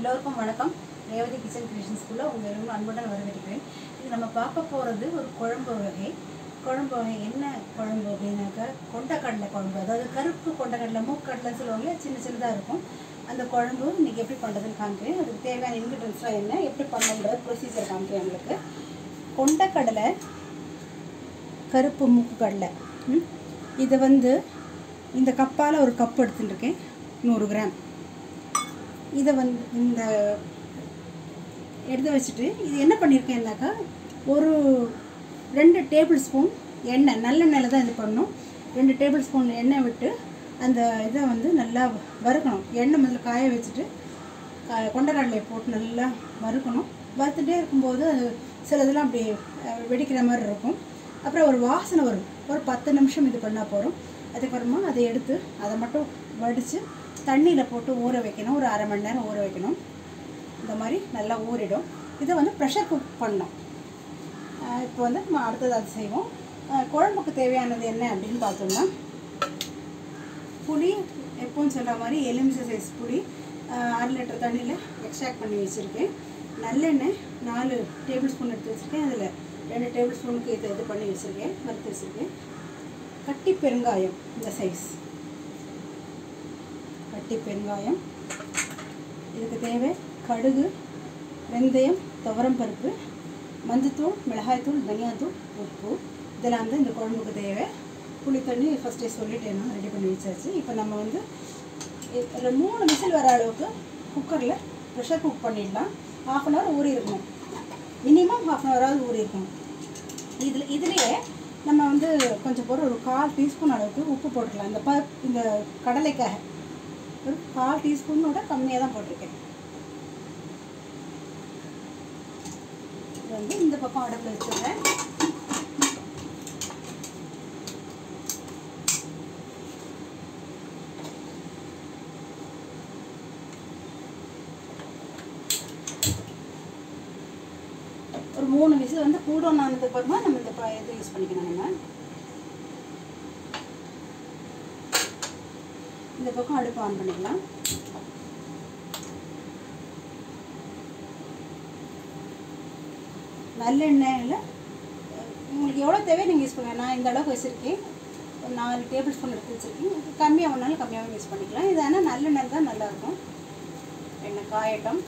எல்லோருக்கும் வணக்கம் ரேவதி கிச்சன் கிரியேஷன்ஸ்குள்ளே உங்கள் எல்லோரும் அன்புடன் வரவேற்கிறேன் இது நம்ம பார்க்க போகிறது ஒரு குழம்பு வகை குழம்பு வகை என்ன குழம்பு அப்படின்னாக்கா கொண்டக்கடலை குழம்பு அதாவது கருப்பு கொண்டக்கடலை மூக்கடலைன்னு சொல்லுவாங்க சின்ன சின்னதாக இருக்கும் அந்த குழம்பு இன்றைக்கி எப்படி பண்ணுறதுன்னு காமிக்கிறேன் அதுக்கு தேவையான இன்க்ரீடியன்ஸ்லாம் என்ன எப்படி பண்ணணுன்ற ப்ரொசீஜர் காமிக்கிறேன் உங்களுக்கு கொண்டக்கடலை கருப்பு மூக்கு கடலை ம்? இதை வந்து இந்த கப்பால் ஒரு கப் எடுத்துட்டுருக்கேன் நூறு கிராம் இதை வந்து இந்த எடுத்து வச்சுட்டு இது என்ன பண்ணியிருக்கேன்னாக்கா ஒரு ரெண்டு டேபிள் ஸ்பூன் எண்ணெய் நல்லெண்ணெயில் தான் இது பண்ணணும் ரெண்டு டேபிள் ஸ்பூன் எண்ணெய் விட்டு அந்த இதை வந்து நல்லா வறுக்கணும் எண்ணெய் முதல்ல காய வச்சுட்டு கா- கொண்டக்கடலையை போட்டு நல்லா வறுக்கணும் வறுத்துட்டே இருக்கும்போது அது சில இதெல்லாம் அப்படி அஹ், வெடிக்கிற மாதிரி இருக்கும் அப்புறம் ஒரு வாசனை வரும் ஒரு பத்து நிமிஷம் இது பண்ணால் போதும் அதுக்கப்புறமா அதை எடுத்து அதை மட்டும் வடித்து தண்ணியில் போட்டு ஊற வைக்கணும் ஒரு அரை மணி நேரம் ஊற வைக்கணும் இந்த மாதிரி நல்லா ஊறிடும் இதை வந்து ப்ரெஷர் குக் பண்ணணும் அஹ், இப்போ வந்து நம்ம அடுத்தது அது செய்வோம் அஹ், குழம்புக்கு தேவையானது என்ன அப்படின்னு பார்த்தோம்னா புளி எப்பவும் சொல்கிற மாதிரி எலுமிச்சை சைஸ் புளி ஆஹ் அரை லிட்டர் தண்ணியில் எக்ஸ்ட்ராக்ட் பண்ணி வச்சுருக்கேன் நல்லெண்ணெய் நாலு டேபிள் ஸ்பூன் எடுத்து வச்சுருக்கேன் அதில் ரெண்டு டேபிள் ஸ்பூனுக்கு இது இது பண்ணி வச்சுருக்கேன் வறுத்து வச்சுருக்கேன் கட்டி பெருங்காயம் இந்த சைஸ் கட்டி பெருங்காயம் இதுக்கு தேவை கடுகு வெந்தயம் துவரம் பருப்பு மஞ்சத்தூள் மிளகாய்த்தூள் தனியாத்தூள் உப்பு இதெல்லாம் தான் இந்த குழம்புக்கு தேவை புளி தண்ணி ஃபஸ்ட்டே சொல்லிட்டேன் நான் ரெடி பண்ணி வச்சாச்சு இப்போ நம்ம வந்து இ- ஒரு மூணு விசில் வர அளவுக்கு குக்கரில் ப்ரெஷர் குக் பண்ணிடலாம் ஹாஃப் அன் ஹவர் ஊறி இருக்கணும் மினிமம் ஹாஃப் அன் ஹவராவது ஊறி இருக்கணும் இதில் இதுலேயே நம்ம வந்து கொஞ்சம் பொருள் ஒரு கால் டீஸ்பூன் அளவுக்கு உப்பு போட்டுக்கலாம் இந்த ப இந்த கடலைக்காக ஒரு கால் டீஸ்பூனோட கம்மியாக தான் போட்டிருக்கேன் இது வந்து இந்த பக்கம் அடுப்பில் வச்சுருக்கேன் ஒரு மூணு விசில் வந்து கூடம் ஆனதுக்கு அப்புறமா நம்ம இந்த ப- இது யூஸ் பண்ணிக்கணும் நம்ம இந்த பக்கம் அடுப்பு ஆன் பண்ணிக்கலாம் நல்லெண்ணெயில் உங்களுக்கு எவ்வளோ தேவையோ நீங்கள் யூஸ் பண்ணுங்க நான் இந்த அளவுக்கு வச்சுருக்கேன் ஒரு நாலு டேபிள் ஸ்பூன் எடுத்து வச்சுருக்கேன் கம்மியாக வேணாலும் கம்மியாகவும் யூஸ் பண்ணிக்கலாம் இது ஆனால் நல்லெண்ணெய் தான் நல்லாயிருக்கும் எண்ணெய் காயட்டும்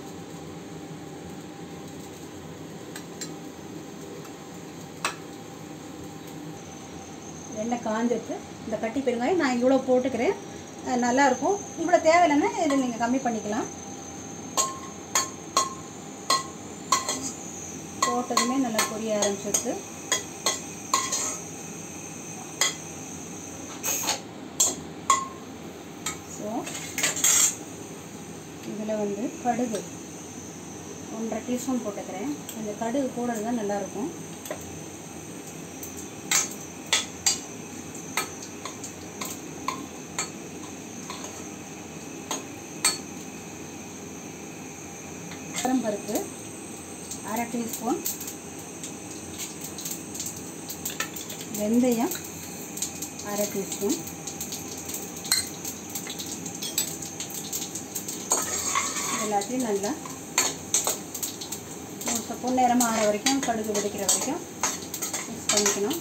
எண்ணெய் காஞ்சிருக்கு இந்த கட்டி பெருங்காயம் நான் இவ்வளோ போட்டுக்கிறேன் அஹ் நல்லா இருக்கும் இவ்வளோ தேவையில்லைன்னா இதில் நீங்கள் கம்மி பண்ணிக்கலாம் போட்டதுமே நல்லா பொரிய ஆரம்பிச்சிருக்கு ஸோ இதில் வந்து கடுகு ஒன்றரை டீஸ்பூன் போட்டுக்கிறேன் இந்த கடுகு கூட இருந்தால் நல்லாயிருக்கும் பருப்பு அரை டீஸ்பூன் வெந்தயம் அரை டீஸ்பூன் எல்லாத்தையும் நல்லா ஒரு பொன்னிறமாக ஆற வரைக்கும் கடுகு வெடிக்கிற வரைக்கும் மிக்ஸ் பண்ணிக்கணும்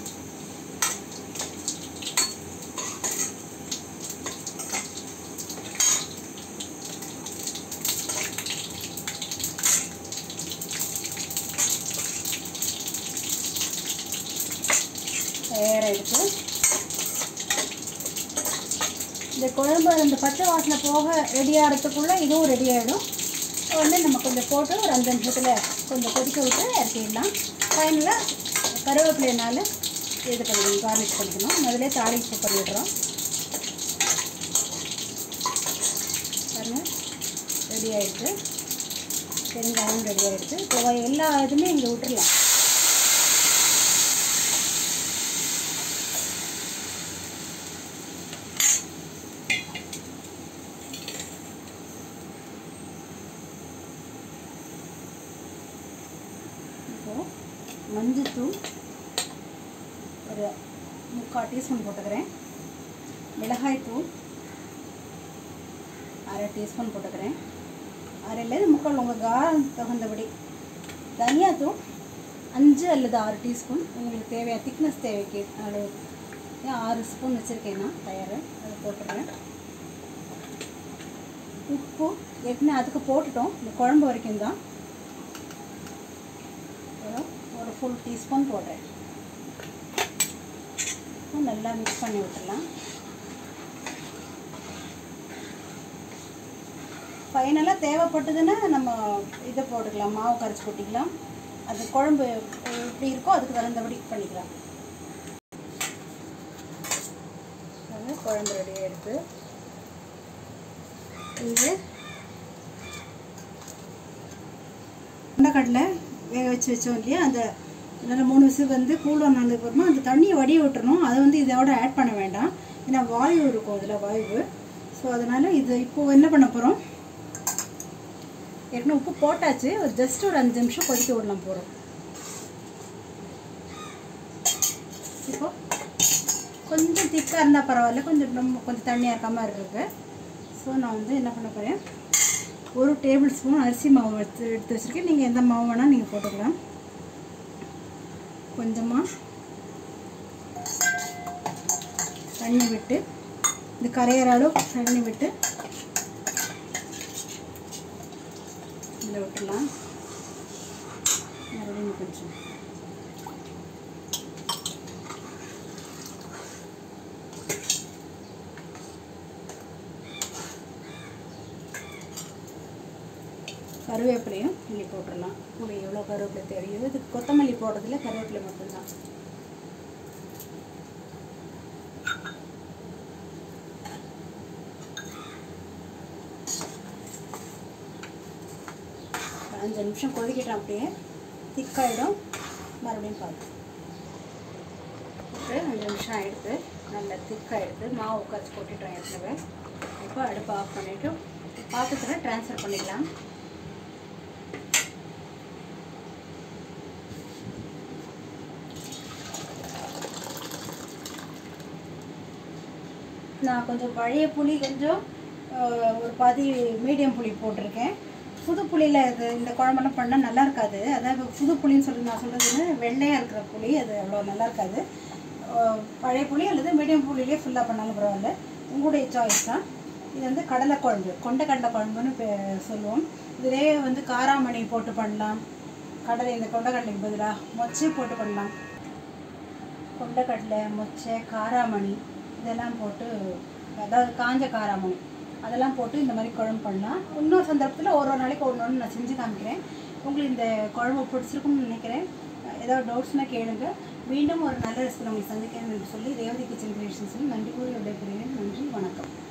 தயாராகிடுச்சு இந்த குழம்பு அந்த பச்சை வாசனை போக ரெடி ஆகிறதுக்குள்ளே இதுவும் ரெடி ஆகிடும் உடனே நம்ம கொஞ்சம் போட்டு ஒரு அஞ்சு நிமிஷத்தில் கொஞ்சம் கொதிக்க விட்டு இறக்கிடலாம் ஃபைனலாக கருவேப்பிலையினால இது பண்ணிக்கணும் கார்னிஷ் பண்ணிக்கணும் முதல்ல தாளிப்பு பண்ணிடுறோம் பாருங்க ரெடி ஆகிடுச்சு பெருங்காயம் ரெடி ஆகிடுச்சு இப்போ எல்லா இதுவுமே இங்கே விட்டுறலாம் இப்போது மஞ்சத்தூள் ஒரு முக்கால் டீஸ்பூன் போட்டுக்கிறேன் மிளகாய்த்தூள் அரை டீஸ்பூன் போட்டுக்கிறேன் அரையிலேருந்து முக்கால் உங்கள் காரம் தகுந்தபடி தனியாத்தூள் அஞ்சு அல்லது ஆறு டீஸ்பூன் உங்களுக்கு தேவையான திக்னஸ் தேவைக்கு அளவு ஏன் ஆறு ஸ்பூன் வச்சுருக்கேன் நான் தயார் அதை போட்டுடுறேன் உப்பு ஏற்கனவே அதுக்கு போட்டுட்டோம் இந்த குழம்பு வரைக்கும் தான் ஒரு- ஒரு ஃபுல் டீஸ்பூன் போடுறேன் இப்போ நல்லா மிக்ஸ் பண்ணி விட்டுடலாம் ஃபைனலாக தேவைப்பட்டதுன்னா நம்ம இதை போட்டுக்கலாம் மாவு கரைச்சி கொட்டிக்கலாம் அது குழம்பு எப்படி இருக்கோ அதுக்கு தகுந்தபடி பண்ணிக்கலாம் அது குழம்பு ரெடி எடுத்து இது கொண்டக்கடலை வேக வச்சு வச்சோம் இல்லையா அந்த நல்லா மூணு விசில் வந்து கூலம் நாலு அப்புறமா அந்த தண்ணியை வடிய விட்டுறணும் அதை வந்து இதோட ஆட் பண்ண வேண்டாம் ஏன்னா வாயு இருக்கும் அதில் வாயு ஸோ அதனால் இது இப்போது என்ன பண்ண போகிறோம் ஏற்கனவே உப்பு போட்டாச்சு ஒரு ஜஸ்ட் ஒரு அஞ்சு நிமிஷம் கொதிக்க விடலாம் போகிறோம் இப்போ கொஞ்சம் திக்காக இருந்தால் பரவாயில்ல கொஞ்சம் ரொம்ப கொஞ்சம் தண்ணியாக இருக்க மாதிரி இருக்கு ஸோ நான் வந்து என்ன பண்ண போகிறேன் ஒரு டேபிள் ஸ்பூன் அரிசி மாவு எடுத்து எடுத்து வச்சுருக்கேன் நீங்கள் எந்த மாவு வேணால் நீங்கள் போட்டுக்கலாம் கொஞ்சமாக தண்ணி விட்டு இந்த கரையிற அளவு தண்ணி விட்டு இதில் விட்டுடலாம் மறுபடியும் கொஞ்சம் கருவேப்பிலையும் கிள்ளி போட்டுடலாம் உங்களுக்கு எவ்வளோ கருவேப்பிலை தேவையோ இது கொத்தமல்லி போடுறதுல கருவேப்பிலை மட்டும்தான் அஞ்சு நிமிஷம் கொதிக்கிட்டோம் அப்படியே திக்காயிடும் மறுபடியும் பார்த்து போட்டு அஞ்சு நிமிஷம் ஆகிடுது நல்லா திக்காயிடுது மாவு உட்காந்து கொட்டிட்டோம் ஏற்கனவே இப்போ அடுப்பை ஆஃப் பண்ணிவிட்டு பாத்திரத்தில் ட்ரான்ஸ்ஃபர் பண்ணிக்கலாம் நான் கொஞ்சம் பழைய புளி கொஞ்சம் அஹ், ஒரு பாதி மீடியம் புளி போட்டிருக்கேன் புது புளியில் இது இந்த குழம்பெல்லாம் பண்ணால் நல்லா இருக்காது அதான் இப்போ புது புளின்னு சொல்லி நான் சொல்கிறது வெள்ளையாக இருக்கிற புளி அது அவ்வளோ நல்லா இருக்காது அஹ், பழைய புளி அல்லது மீடியம் புளியிலே ஃபுல்லாக பண்ணாலும் பரவாயில்ல உங்களுடைய சாய்ஸ் தான் இது வந்து கடலை குழம்பு கொண்ட கடலை குழம்புன்னு பே- சொல்லுவோம் இதிலே வந்து காராமணி போட்டு பண்ணலாம் கடலை இந்த கொண்டக்கடலைக்கு பதிலாக மொச்சை போட்டு பண்ணலாம் கொண்டக்கடலை மொச்சை காராமணி இதெல்லாம் போட்டு அதாவது காஞ்ச காராமணி அதெல்லாம் போட்டு இந்த மாதிரி குழம்பு பண்ணலாம் இன்னொரு சந்தர்ப்பத்தில் ஒரு ஒரு நாளைக்கு ஒன்று ஒன்று நான் செஞ்சு காமிக்கிறேன் உங்களுக்கு இந்த குழம்பு பிடிச்சிருக்கும்னு நினைக்கிறேன் ஏதாவது டவுட்ஸ்னால் கேளுங்க மீண்டும் ஒரு நல்ல ரெசிபி உங்களுக்கு சந்திக்கிறேன் என்று சொல்லி ரேவதி கிச்சன் கிரியேஷன் சொல்லி நன்றி கூறி விடைபெறுகிறேன் நன்றி வணக்கம்